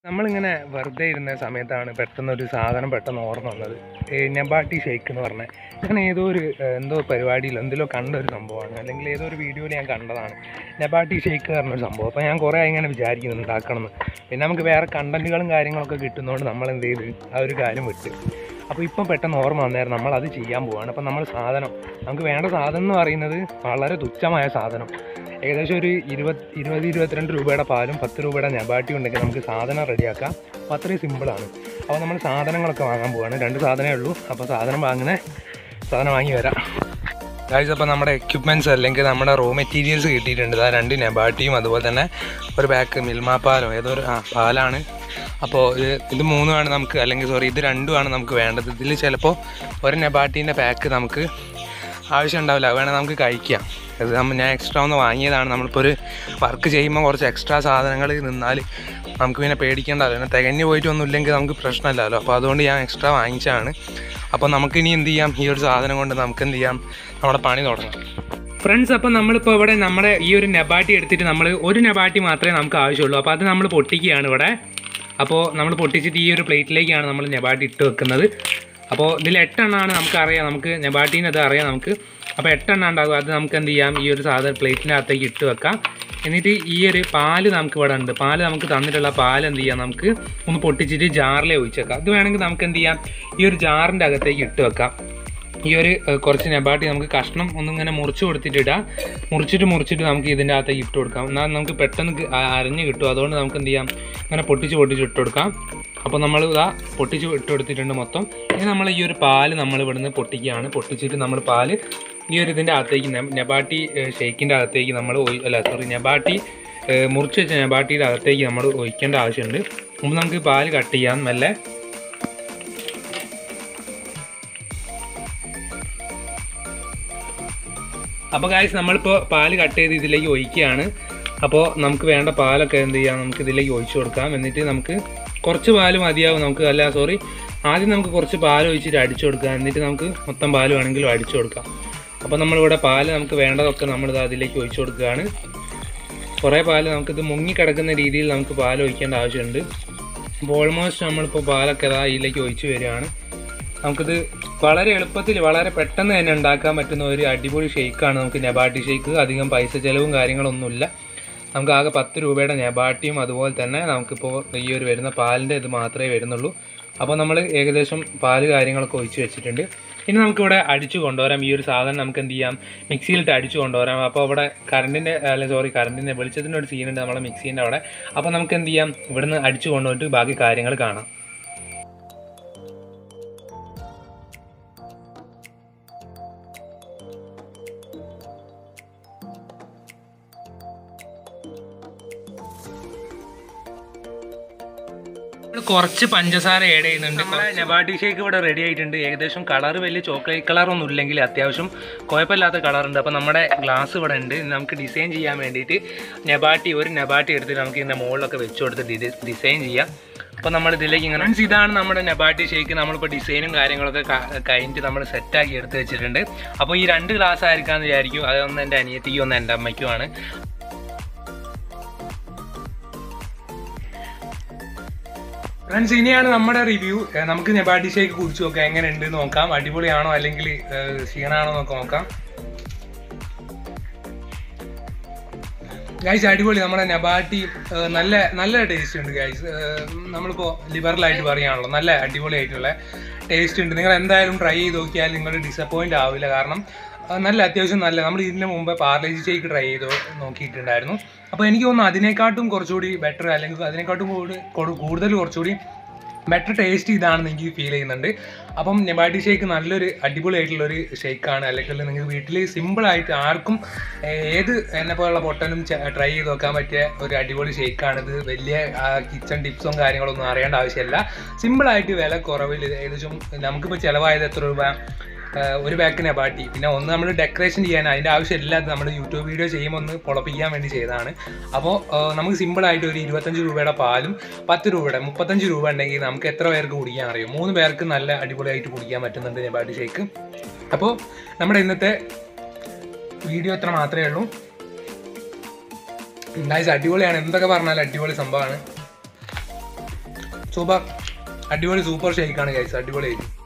നമ്മളിങ്ങനെ വെറുതെ ഇരുന്ന സമയത്താണ് പെട്ടെന്ന് ഒരു സാധനം പെട്ടെന്ന് ഓർമ്മ വന്നത് ഏ, നബാട്ടി ഷെയ്ക്ക് എന്ന് പറഞ്ഞ ഞാൻ ഏതോ ഒരു ഏ, എന്തോ പരിപാടിയിൽ എന്തിലോ കണ്ട ഒരു സംഭവമാണ് അല്ലെങ്കിൽ ഏതോ ഒരു വീഡിയോയിൽ ഞാൻ കണ്ടതാണ് നബാട്ടി ഷെയ്ക്ക് പറഞ്ഞൊരു സംഭവം അപ്പോൾ ഞാൻ കുറേ ഇങ്ങനെ വിചാരിക്കുന്നു ഉണ്ടാക്കണമെന്ന് പിന്നെ നമുക്ക് വേറെ കണ്ടന്റുകളും കാര്യങ്ങളൊക്കെ കിട്ടുന്നതുകൊണ്ട് നമ്മൾ എന്ത് ചെയ്ത് ആ ഒരു കാര്യം വിട്ട് അപ്പോൾ ഇപ്പം പെട്ടെന്ന് ഓർമ്മ വന്നായിരുന്നു നമ്മൾ അത് ചെയ്യാൻ പോവാണ് അപ്പോൾ നമ്മൾ സാധനം നമുക്ക് വേണ്ട സാധനം എന്ന് പറയുന്നത് വളരെ തുച്ഛമായ സാധനം ഏകദേശം ഒരു ഇരുപത് ഇരുപത് ഇരുപത്തിരണ്ട് രൂപയുടെ പാലും പത്ത് രൂപയുടെ നബാട്ടി ഉണ്ടെങ്കിൽ നമുക്ക് സാധനം റെഡിയാക്കാം അപ്പോൾ അത്രയും സിമ്പിളാണ് അപ്പോൾ നമ്മൾ സാധനങ്ങളൊക്കെ വാങ്ങാൻ പോവാണ് രണ്ട് സാധനമേ ഉള്ളൂ അപ്പോൾ സാധനം വാങ്ങുന്ന സാധനം വാങ്ങി വരാം ഗായ്സ് അപ്പോൾ നമ്മുടെ എക്യുപ്മെൻറ്റ്സ് അല്ലെങ്കിൽ നമ്മുടെ റോ മെറ്റീരിയൽസ് കിട്ടിയിട്ടുണ്ട് ആ രണ്ട് നബാട്ടിയും അതുപോലെ തന്നെ ഒരു ബാക്ക് മിൽമ പാലോ ഏതോ ഒരു ആ പാലാണ് അപ്പോൾ ഇത് ഇത് മൂന്നുമാണ് നമുക്ക് അല്ലെങ്കിൽ സോറി ഇത് രണ്ടുമാണ് നമുക്ക് വേണ്ടത് ഇതിൽ ചിലപ്പോൾ ഒരു നബാട്ടീൻ്റെ പാക്ക് നമുക്ക് ആവശ്യം ഉണ്ടാവില്ല അത് വേണേൽ നമുക്ക് കഴിക്കാം അത് നമ്മൾ ഞാൻ എക്സ്ട്രാ ഒന്ന് വാങ്ങിയതാണ് നമ്മളിപ്പോൾ ഒരു വർക്ക് ചെയ്യുമ്പോൾ കുറച്ച് എക്സ്ട്രാ സാധനങ്ങൾ നിന്നാൽ നമുക്ക് പിന്നെ പേടിക്കേണ്ടല്ലോ പിന്നെ തികഞ്ഞു പോയിട്ടൊന്നും ഇല്ലെങ്കിൽ നമുക്ക് പ്രശ്നമില്ലല്ലോ അപ്പോൾ അതുകൊണ്ട് ഞാൻ എക്സ്ട്രാ വാങ്ങിച്ചതാണ് അപ്പോൾ നമുക്ക് ഇനി എന്ത് ചെയ്യാം ഈ ഒരു സാധനം കൊണ്ട് നമുക്ക് എന്ത് ചെയ്യാം നമ്മുടെ പണി തുടങ്ങാം ഫ്രണ്ട്സ് അപ്പോൾ നമ്മളിപ്പോൾ ഇവിടെ നമ്മുടെ ഈ ഒരു നെബാട്ടി എടുത്തിട്ട് നമ്മൾ ഒരു നെബാട്ടി മാത്രമേ നമുക്ക് ആവശ്യമുള്ളൂ അപ്പോൾ അത് നമ്മൾ പൊട്ടിക്കുകയാണ് ഇവിടെ അപ്പോൾ നമ്മൾ പൊട്ടിച്ചിട്ട് ഈ ഒരു പ്ലേറ്റിലേക്കാണ് നമ്മൾ നെബാട്ടി ഇട്ട് വെക്കുന്നത് അപ്പോൾ ഇതിൽ എട്ടെണ്ണമാണ് നമുക്കറിയാം നമുക്ക് നെബാട്ടീൻ്റെ അത് അറിയാം നമുക്ക് അപ്പോൾ എട്ടെണ്ണം ഉണ്ടാകും അത് നമുക്ക് എന്ത് ചെയ്യാം ഈ ഒരു സാധനം പ്ലേറ്റിൻ്റെ അകത്തേക്ക് ഇട്ട് വെക്കാം എന്നിട്ട് ഈ ഒരു പാല് നമുക്ക് ഇവിടെ ഉണ്ട് പാല് നമുക്ക് തന്നിട്ടുള്ള പാല് എന്ത് ചെയ്യാം നമുക്ക് ഒന്ന് പൊട്ടിച്ചിട്ട് ജാറിലെ ഒഴിച്ചേക്കാം അത് വേണമെങ്കിൽ നമുക്ക് എന്ത് ചെയ്യാം ഈ ഒരു ജാറിൻ്റെ അകത്തേക്ക് ഇട്ട് വെക്കാം ഈ ഒരു ഏഹ്, കുറച്ച് നെബാട്ടി നമുക്ക് കഷ്ണം ഒന്നിങ്ങനെ മുറിച്ച് കൊടുത്തിട്ട് ഇടാം മുറിച്ചിട്ട് മുറിച്ചിട്ട് നമുക്ക് ഇതിൻ്റെ അകത്തേക്ക് ഇട്ട് കൊടുക്കാം എന്നാൽ നമുക്ക് പെട്ടെന്ന് ക- ആ- അരഞ്ഞ് കിട്ടും അതുകൊണ്ട് നമുക്ക് എന്ത് ചെയ്യാം ഇങ്ങനെ പൊട്ടിച്ച് പൊട്ടിച്ച് ഇട്ട് കൊടുക്കാം അപ്പോൾ നമ്മൾ ഇതാ പൊട്ടിച്ച് ഇട്ട് കൊടുത്തിട്ടുണ്ട് മൊത്തം ഇനി നമ്മൾ ഈ ഒരു പാല് നമ്മൾ ഇവിടുന്ന് പൊട്ടിക്കുകയാണ് പൊട്ടിച്ചിട്ട് നമ്മൾ പാല് ഈ ഒരു ഇതിൻ്റെ അകത്തേക്ക് നെ- നെബാട്ടി ഷേക്കിൻ്റെ അകത്തേക്ക് നമ്മൾ ഒഴി അല്ല സോറി നെബാട്ടി ഏഹ്, മുറിച്ച് വെച്ച നെബാട്ടിയുടെ അകത്തേക്ക് നമ്മൾ ഒഴിക്കേണ്ട ആവശ്യമുണ്ട് മുമ്പ് നമുക്ക് പാല് കട്ട് ചെയ്യാം മെല്ലെ അപ്പോൾ ഗായ്സ് നമ്മളിപ്പോൾ പാല് കട്ട് ചെയ്ത് ഇതിലേക്ക് ഒഴിക്കുകയാണ് അപ്പോൾ നമുക്ക് വേണ്ട പാലൊക്കെ എന്ത് ചെയ്യാം നമുക്ക് ഇതിലേക്ക് ഒഴിച്ചു കൊടുക്കാം എന്നിട്ട് നമുക്ക് കുറച്ച് പാല് മതിയാവും നമുക്ക് അല്ല സോറി ആദ്യം നമുക്ക് കുറച്ച് പാൽ ഒഴിച്ചിട്ട് അടിച്ചു കൊടുക്കാം എന്നിട്ട് നമുക്ക് മൊത്തം പാല് വേണമെങ്കിലും അടിച്ചു കൊടുക്കാം അപ്പോൾ നമ്മളിവിടെ പാല് നമുക്ക് വേണ്ടതൊക്കെ നമ്മളിത് അതിലേക്ക് ഒഴിച്ചു കൊടുക്കുകയാണ് കുറേ പാല് നമുക്കിത് മുങ്ങിക്കിടക്കുന്ന രീതിയിൽ നമുക്ക് പാൽ ഒഴിക്കേണ്ട ആവശ്യമുണ്ട് അപ്പോൾ ഓൾമോസ്റ്റ് നമ്മളിപ്പോൾ പാലൊക്കെ ഇതാ ഇതിലേക്ക് ഒഴിച്ചു വരികയാണ് നമുക്കിത് വളരെ എളുപ്പത്തിൽ വളരെ പെട്ടെന്ന് തന്നെ ഉണ്ടാക്കാൻ പറ്റുന്ന ഒരു അടിപൊളി ഷെയ്ക്കാണ് നമുക്ക് നെബാട്ടി ഷെയ്ക്ക് അധികം പൈസ ചിലവും കാര്യങ്ങളൊന്നുമില്ല നമുക്ക് ആകെ പത്ത് രൂപയുടെ നെബാട്ടിയും അതുപോലെ തന്നെ നമുക്കിപ്പോൾ ഈ ഒരു വരുന്ന പാലിൻ്റെ ഇത് മാത്രമേ വരുന്നുള്ളൂ അപ്പോൾ നമ്മൾ ഏകദേശം പാല് കാര്യങ്ങളൊക്കെ ഒഴിച്ച് വെച്ചിട്ടുണ്ട് ഇനി നമുക്കിവിടെ അടിച്ചു കൊണ്ടുവരാം ഈ ഒരു സാധനം നമുക്ക് എന്ത് ചെയ്യാം മിക്സിയിലിട്ട് അടിച്ചു കൊണ്ടുവരാം അപ്പോൾ അവിടെ കറണ്ടിൻ്റെ അല്ല സോറി കറണ്ടിൻ്റെ വെളിച്ചത്തിൻ്റെ ഒരു സീനുണ്ട് നമ്മളെ മിക്സീൻ്റെ അവിടെ അപ്പോൾ നമുക്ക് എന്ത് ചെയ്യാം ഇവിടുന്ന് അടിച്ചു കൊണ്ടുപോയിട്ട് ബാക്കി കാര്യങ്ങൾ കാണാം ഇവിടെ കുറച്ച് പഞ്ചസാര ആഡ് ചെയ്യുന്നുണ്ട് നമ്മളെ നബാട്ടി ഷേക്ക് ഇവിടെ റെഡി ആയിട്ടുണ്ട് ഏകദേശം കളർ വലിയ ചോക്ലേറ്റ് കളർ ഒന്നും ഇല്ലെങ്കിൽ അത്യാവശ്യം കുഴപ്പമില്ലാത്ത കളറുണ്ട് അപ്പോൾ നമ്മുടെ ഗ്ലാസ് ഇവിടെ ഉണ്ട് ഇനി നമുക്ക് ഡിസൈൻ ചെയ്യാൻ വേണ്ടിയിട്ട് നബാട്ടി ഒരു നബാട്ടി എടുത്തിട്ട് നമുക്ക് ഇതിൻ്റെ മുകളിലൊക്കെ വെച്ച് കൊടുത്ത് ഡിസൈൻ ചെയ്യാം അപ്പോൾ നമ്മൾ ഇതിലേക്ക് ഇങ്ങനെ Friends, ഇതാണ് നമ്മുടെ നബാട്ടി ഷേക്ക് നമ്മളിപ്പോൾ ഡിസൈനും കാര്യങ്ങളൊക്കെ ക- കഴിഞ്ഞിട്ട് നമ്മൾ സെറ്റാക്കി എടുത്ത് വെച്ചിട്ടുണ്ട് അപ്പോൾ ഈ രണ്ട് ഗ്ലാസ് ആയിരിക്കാമെന്ന് വിചാരിക്കും അതൊന്ന് എൻ്റെ അനിയത്തിക്കും ഒന്ന് എൻ്റെ അമ്മയ്ക്കുമാണ് ഫ്രണ്ട്സ് ഇനിയാണ് നമ്മുടെ റിവ്യൂ നമുക്ക് നെബാട്ടി ഷേക്ക് കുടിച്ചു നോക്കാം എങ്ങനെ ഉണ്ട് നോക്കാം അടിപൊളിയാണോ അല്ലെങ്കിൽ ഏഹ്, ക്ഷീണാണോ എന്നൊക്കെ നോക്കാം ഗൈസ് അടിപൊളി നമ്മുടെ നബാട്ടി ഏഹ്, നല്ല നല്ല ടേസ്റ്റ് ഉണ്ട് ഗൈസ് നമ്മളിപ്പോൾ ലിബറലായിട്ട് പറയുകയാണല്ലോ നല്ല അടിപൊളിയായിട്ടുള്ള ടേസ്റ്റ് ഉണ്ട് നിങ്ങൾ എന്തായാലും ട്രൈ ചെയ്ത് നോക്കിയാൽ നിങ്ങൾ ഡിസപ്പോയിൻ്റ് ആവില്ല കാരണം ഏഹ്, നല്ല അത്യാവശ്യം നല്ല നമ്മൾ ഇതിന് മുമ്പ് പാർലേജി ഷേക്ക് ട്രൈ ചെയ്ത് നോക്കിയിട്ടുണ്ടായിരുന്നു അപ്പോൾ എനിക്ക് തോന്നുന്നു അതിനെക്കാട്ടും കുറച്ചുകൂടി ബെറ്റർ അല്ലെങ്കിൽ അതിനെക്കാട്ടും കൂടി കൊടു- കൂടുതൽ കുറച്ചുകൂടി ബെറ്റർ ടേസ്റ്റ് ഇതാണെന്ന് എനിക്ക് ഫീൽ ചെയ്യുന്നുണ്ട് അപ്പം നെബാട്ടി ഷേക്ക് നല്ലൊരു അടിപൊളിയായിട്ടുള്ളൊരു ഷേക്കാണ് അല്ലെങ്കിൽ നിങ്ങൾക്ക് വീട്ടിൽ സിമ്പിളായിട്ട് ആർക്കും ഏത് എന്നെ പോലുള്ള പൊട്ടനും ട്രൈ ചെയ്ത് നോക്കാൻ പറ്റിയ ഒരു അടിപൊളി ഷേക്കാണ് ഇത് വലിയ കിച്ചൺ ടിപ്സും കാര്യങ്ങളൊന്നും അറിയേണ്ട ആവശ്യമില്ല സിമ്പിളായിട്ട് വില കുറവിൽ ഏകദേശം നമുക്കിപ്പോൾ ചിലവായത് എത്ര രൂപ ആഹ് ഒരു ബാക്ക് നബാട്ടി പിന്നെ ഒന്ന് നമ്മൾ ഡെക്കറേഷൻ ചെയ്യാൻ അതിൻ്റെ ആവശ്യമില്ല അത് നമ്മൾ യൂട്യൂബ് വീഡിയോ ചെയ്യുമ്പോൾ ഒന്ന് പൊളപ്പിക്കാൻ വേണ്ടി ചെയ്തതാണ് അപ്പോൾ നമുക്ക് സിമ്പിളായിട്ട് ഒരു ഇരുപത്തഞ്ച് രൂപയുടെ പാലും പത്ത് രൂപയുടെ മുപ്പത്തഞ്ച് രൂപ ഉണ്ടെങ്കിൽ നമുക്ക് എത്ര പേർക്ക് കുടിക്കാൻ അറിയും മൂന്ന് പേർക്ക് നല്ല അടിപൊളിയായിട്ട് കുടിക്കാൻ പറ്റുന്നുണ്ട് നബാട്ടി ഷേക്ക് അപ്പോൾ നമ്മുടെ ഇന്നത്തെ വീഡിയോ ഇത്ര മാത്രമേ ഉള്ളൂ ഗൈസ് അടിപൊളിയാണ് എന്തൊക്കെ പറഞ്ഞാലും അടിപൊളി സംഭവമാണ് സൂപ്പർ അടിപൊളി സൂപ്പർ ഷേക്കാണ് ഗൈസ് അടിപൊളി